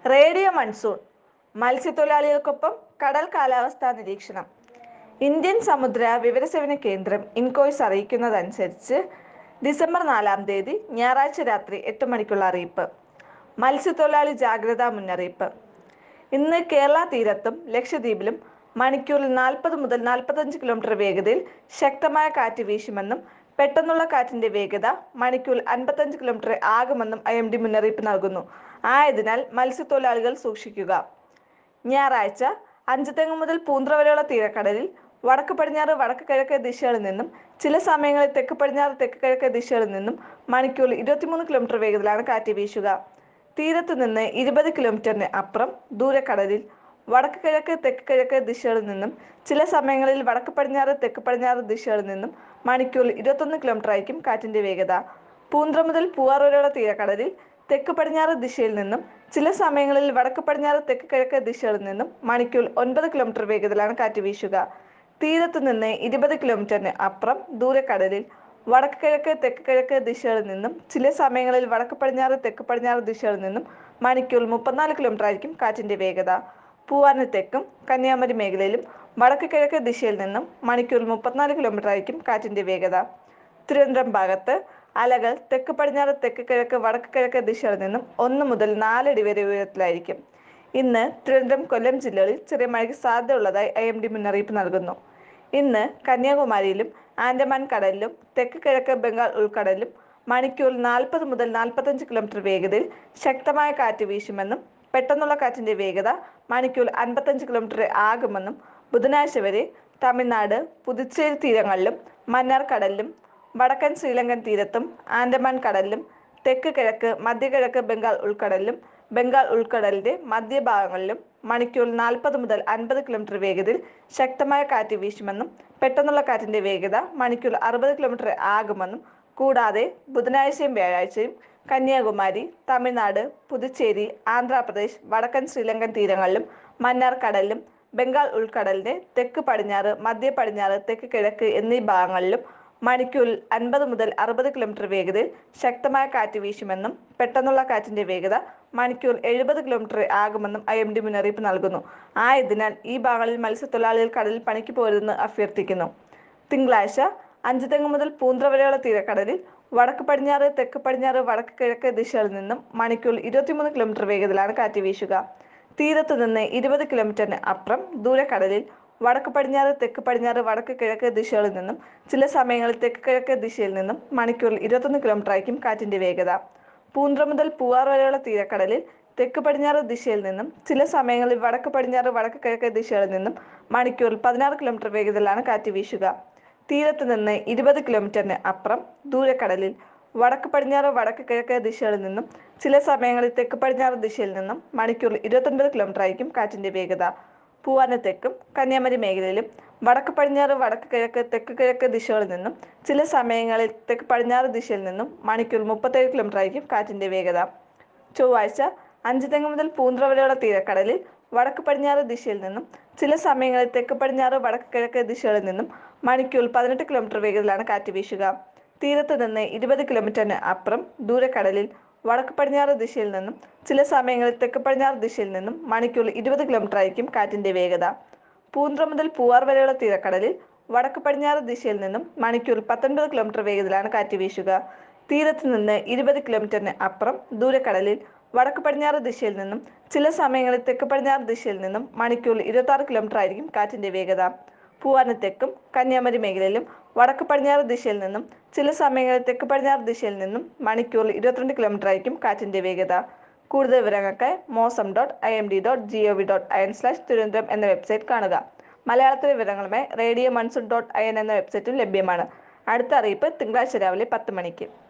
radio monsoon മത്സ്യത്തൊഴിലാളികൾക്കൊപ്പം കടൽ കാലാവസ്ഥാ നിരീക്ഷണം ഇന്ത്യൻ സമുദ്ര വിവരസേവന കേന്ദ്രം ഇൻകോയ്സ് അറിയിക്കുന്നതനുസരിച്ച് ഡിസംബർ നാലാം തീയതി ഞായറാഴ്ച രാത്രി എട്ട് മണിക്കുള്ള അറിയിപ്പ് മത്സ്യത്തൊഴിലാളി ജാഗ്രതാ മുന്നറിയിപ്പ് ഇന്ന് കേരള തീരത്തും ലക്ഷദ്വീപിലും മണിക്കൂറിൽ നാൽപ്പത് മുതൽ നാൽപ്പത്തഞ്ച് കിലോമീറ്റർ വേഗതയിൽ ശക്തമായ കാറ്റ് വീശുമെന്നും പെട്ടെന്നുള്ള കാറ്റിന്റെ വേഗത മണിക്കൂറിൽ അൻപത്തഞ്ച് കിലോമീറ്റർ ആകുമെന്നും ഐ എം ഡി മുന്നറിയിപ്പ് നൽകുന്നു ആയതിനാൽ മത്സ്യത്തൊഴിലാളികൾ സൂക്ഷിക്കുക ഞായറാഴ്ച അഞ്ചുതെങ്ങ് മുതൽ പൂന്ത്ര വരെയുള്ള തീരക്കടലിൽ വടക്ക് പടിഞ്ഞാറ് വടക്ക് കിഴക്ക് ദിശകളിൽ നിന്നും ചില സമയങ്ങളിൽ തെക്ക് പടിഞ്ഞാറ് തെക്ക് കിഴക്ക് ദിശകളിൽ നിന്നും മണിക്കൂറിൽ ഇരുപത്തിമൂന്ന് കിലോമീറ്റർ വേഗത്തിലാണ് കാറ്റ് വീശുക തീരത്ത് നിന്ന് ഇരുപത് കിലോമീറ്ററിന് അപ്പുറം ദൂരക്കടലിൽ വടക്ക് കിഴക്ക് തെക്ക് കിഴക്ക് ദിശകളിൽ നിന്നും ചില സമയങ്ങളിൽ വടക്ക് പടിഞ്ഞാറ് തെക്ക് പടിഞ്ഞാറ് ദിശകളിൽ നിന്നും മണിക്കൂറിൽ ഇരുപത്തൊന്ന് കിലോമീറ്റർ ആയിരിക്കും കാറ്റിന്റെ വേഗത പൂന്ത്ര മുതൽ പൂവാർ വരെയുള്ള തീരക്കടലിൽ തെക്ക് പടിഞ്ഞാറ് ദിശയിൽ നിന്നും ചില സമയങ്ങളിൽ വടക്ക് പടിഞ്ഞാറ് തെക്ക് കിഴക്ക് ദിശകളിൽ നിന്നും മണിക്കൂറിൽ ഒൻപത് കിലോമീറ്റർ വേഗത്തിലാണ് കാറ്റ് വീശുക തീരത്ത് നിന്ന് ഇരുപത് കിലോമീറ്ററിന് അപ്പുറം ദൂരക്കടലിൽ വടക്ക് കിഴക്ക് തെക്ക് കിഴക്ക് ദിശകളിൽ നിന്നും ചില സമയങ്ങളിൽ വടക്ക് പടിഞ്ഞാറ് തെക്ക് പടിഞ്ഞാറ് ദിശകളിൽ നിന്നും മണിക്കൂറിൽ മുപ്പത്തിനാല് കിലോമീറ്റർ ആയിരിക്കും കാറ്റിന്റെ വേഗത പൂവാറിന് തെക്കും കന്യാകുമാരി മേഖലയിലും വടക്ക് കിഴക്ക് ദിശയിൽ നിന്നും മണിക്കൂറിൽ മുപ്പത്തിനാല് കിലോമീറ്റർ ആയിരിക്കും കാറ്റിന്റെ വേഗത തിരുവനന്തപുരം ഭാഗത്ത് അലകൾ തെക്ക് പടിഞ്ഞാറ് തെക്ക് കിഴക്ക് വടക്ക് കിഴക്ക് ദിശകളിൽ നിന്നും ഒന്ന് മുതൽ നാലടി വരെ ഉയരത്തിലായിരിക്കും ഇന്ന് തിരുവനന്തപുരം കൊല്ലം ജില്ലകളിൽ ചെറിയ മഴയ്ക്ക് സാധ്യതയുള്ളതായി ഐ എം ഡി മുന്നറിയിപ്പ് നൽകുന്നു ഇന്ന് കന്യാകുമാരിയിലും ആൻഡമാൻ കടലിലും തെക്ക് കിഴക്ക് ബംഗാൾ ഉൾക്കടലിലും മണിക്കൂറിൽ നാൽപ്പത് മുതൽ നാൽപ്പത്തഞ്ച് കിലോമീറ്റർ വേഗതയിൽ ശക്തമായ കാറ്റ് വീശുമെന്നും പെട്ടെന്നുള്ള കാറ്റിന്റെ വേഗത മണിക്കൂറിൽ അൻപത്തഞ്ച് കിലോമീറ്റർ ആകുമെന്നും ബുധനാഴ്ച വരെ തമിഴ്നാട് പുതുച്ചേരി തീരങ്ങളിലും മന്നാർ കടലിലും വടക്കൻ ശ്രീലങ്കൻ തീരത്തും ആൻഡമാൻ കടലിലും തെക്ക് കിഴക്ക് മധ്യകിഴക്ക് ബംഗാൾ ഉൾക്കടലിലും ബംഗാൾ ഉൾക്കടലിന്റെ മധ്യഭാഗങ്ങളിലും മണിക്കൂറിൽ നാൽപ്പത് മുതൽ അൻപത് കിലോമീറ്റർ വേഗതയിൽ ശക്തമായ കാറ്റ് വീശുമെന്നും പെട്ടെന്നുള്ള കാറ്റിന്റെ വേഗത മണിക്കൂറിൽ അറുപത് കിലോമീറ്റർ ആകുമെന്നും കൂടാതെ ബുധനാഴ്ചയും വ്യാഴാഴ്ചയും കന്യാകുമാരി തമിഴ്നാട് പുതുച്ചേരി ആന്ധ്രാപ്രദേശ് വടക്കൻ ശ്രീലങ്കൻ തീരങ്ങളിലും മന്നാർ കടലിലും ബംഗാൾ ഉൾക്കടലിന്റെ തെക്ക് പടിഞ്ഞാറ് മധ്യ പടിഞ്ഞാറ് തെക്ക് കിഴക്ക് എന്നീ ഭാഗങ്ങളിലും മണിക്കൂറിൽ അൻപത് മുതൽ അറുപത് കിലോമീറ്റർ വേഗതയിൽ ശക്തമായ കാറ്റ് വീശുമെന്നും പെട്ടെന്നുള്ള കാറ്റിന്റെ വേഗത മണിക്കൂർ എഴുപത് കിലോമീറ്റർ ആകുമെന്നും ഐ എം ഡി മുന്നറിയിപ്പ് നൽകുന്നു ആയതിനാൽ ഈ ഭാഗങ്ങളിൽ മത്സ്യത്തൊഴിലാളികൾ കടലിൽ പണിക്ക് പോരുതെന്ന് അഭ്യർത്ഥിക്കുന്നു തിങ്കളാഴ്ച അഞ്ചുതെങ്ങ് മുതൽ പൂന്ത്ര വരെയുള്ള തീരക്കടലിൽ വടക്ക് പടിഞ്ഞാറ് തെക്ക് പടിഞ്ഞാറ് വടക്ക് കിഴക്ക് ദിശകളിൽ നിന്നും മണിക്കൂറിൽ ഇരുപത്തിമൂന്ന് കിലോമീറ്റർ വേഗത്തിലാണ് കാറ്റ് വീശുക തീരത്ത് നിന്ന് ഇരുപത് കിലോമീറ്ററിന് അപ്പുറം ദൂരക്കടലിൽ വടക്ക് പടിഞ്ഞാറ് തെക്ക് പടിഞ്ഞാറ് വടക്ക് കിഴക്ക് ദിശകളിൽ നിന്നും ചില സമയങ്ങളിൽ തെക്ക് കിഴക്ക് ദിശയിൽ നിന്നും മണിക്കൂറിൽ ഇരുപത്തൊന്ന് കിലോമീറ്റർ ആയിരിക്കും കാറ്റിന്റെ വേഗത പൂന്ത്ര മുതൽ പൂവാർ വരെയുള്ള തീരക്കടലിൽ തെക്ക് പടിഞ്ഞാറ് ദിശയിൽ നിന്നും ചില സമയങ്ങളിൽ വടക്ക് പടിഞ്ഞാറ് വടക്ക് കിഴക്ക് ദിശകളിൽ നിന്നും മണിക്കൂറിൽ പതിനാറ് കിലോമീറ്റർ വേഗത്തിലാണ് കാറ്റ് വീശുക തീരത്ത് നിന്ന് ഇരുപത് കിലോമീറ്ററിന് അപ്പുറം ദൂരക്കടലിൽ വടക്ക് പടിഞ്ഞാറ് വടക്ക് കിഴക്ക് ദിശകളിൽ നിന്നും ചില സമയങ്ങളിൽ തെക്ക് പടിഞ്ഞാറ് ദിശയിൽ നിന്നും മണിക്കൂറിൽ ഇരുപത്തൊൻപത് കിലോമീറ്റർ ആയിരിക്കും കാറ്റിന്റെ വേഗത പൂവാന തെക്കും കന്യാകുമാരി മേഖലയിലും വടക്ക് പടിഞ്ഞാറ് വടക്ക് കിഴക്ക് തെക്ക് കിഴക്ക് ദിശകളിൽ നിന്നും ചില സമയങ്ങളിൽ തെക്ക് പടിഞ്ഞാറ് ദിശയിൽ നിന്നും മണിക്കൂർ മുപ്പത്തേഴ് കിലോമീറ്റർ ആയിരിക്കും കാറ്റിന്റെ വേഗത ചൊവ്വാഴ്ച അഞ്ച് തെങ്ങ് മുതൽ പൂന്ത്ര വരെയുള്ള തീരക്കടലിൽ വടക്ക് പടിഞ്ഞാറ് ദിശയിൽ നിന്നും ചില സമയങ്ങളിൽ തെക്ക് പടിഞ്ഞാറ് വടക്ക് കിഴക്ക് ദിശകളിൽ നിന്നും മണിക്കൂറിൽ പതിനെട്ട് കിലോമീറ്റർ വേഗത്തിലാണ് കാറ്റ് വീശുക തീരത്ത് നിന്ന് ഇരുപത് കിലോമീറ്ററിന് അപ്പുറം ദൂരക്കടലിൽ വടക്ക് പടിഞ്ഞാറ് ദിശയിൽ നിന്നും ചില സമയങ്ങളിൽ തെക്ക് പടിഞ്ഞാറ് ദിശയിൽ നിന്നും മണിക്കൂറിൽ ഇരുപത് കിലോമീറ്റർ ആയിരിക്കും കാറ്റിന്റെ വേഗത പൂന്ത്ര മുതൽ പൂവാർ വരെയുള്ള തീരക്കടലിൽ വടക്ക് പടിഞ്ഞാറ് ദിശയിൽ നിന്നും മണിക്കൂറിൽ പത്തൊൻപത് കിലോമീറ്റർ വേഗത്തിലാണ് കാറ്റ് വീശുക തീരത്ത് നിന്ന് ഇരുപത് കിലോമീറ്ററിന് അപ്പുറം ദൂരക്കടലിൽ വടക്ക് പടിഞ്ഞാറ് ദിശയിൽ നിന്നും ചില സമയങ്ങളിൽ തെക്ക് പടിഞ്ഞാറ് ദിശയിൽ നിന്നും മണിക്കൂറിൽ ഇരുപത്തി ആറ് കിലോമീറ്റർ ആയിരിക്കും കാറ്റിന്റെ വേഗത പൂവാന തെക്കും കന്യാകുമാരി മേഖലയിലും വടക്ക് പടിഞ്ഞാറ് ദിശയിൽ നിന്നും ചില സമയങ്ങളിൽ തെക്ക് പടിഞ്ഞാറ് ദിശയിൽ നിന്നും മണിക്കൂറിൽ ഇരുപത്തിരണ്ട് കിലോമീറ്റർ ആയിരിക്കും കാറ്റിന്റെ വേഗത കൂടുതൽ വിവരങ്ങൾക്ക് mausam dot I M D dot G O V dot I N slash Thiruvananthapuram എന്ന വെബ്സൈറ്റ് കാണുക മലയാളത്തിലെ വിവരങ്ങളുമായി radio monsoon dot I N എന്ന വെബ്സൈറ്റും ലഭ്യമാണ് അടുത്ത അറിയിപ്പ് തിങ്കളാഴ്ച രാവിലെ പത്ത് മണിക്ക്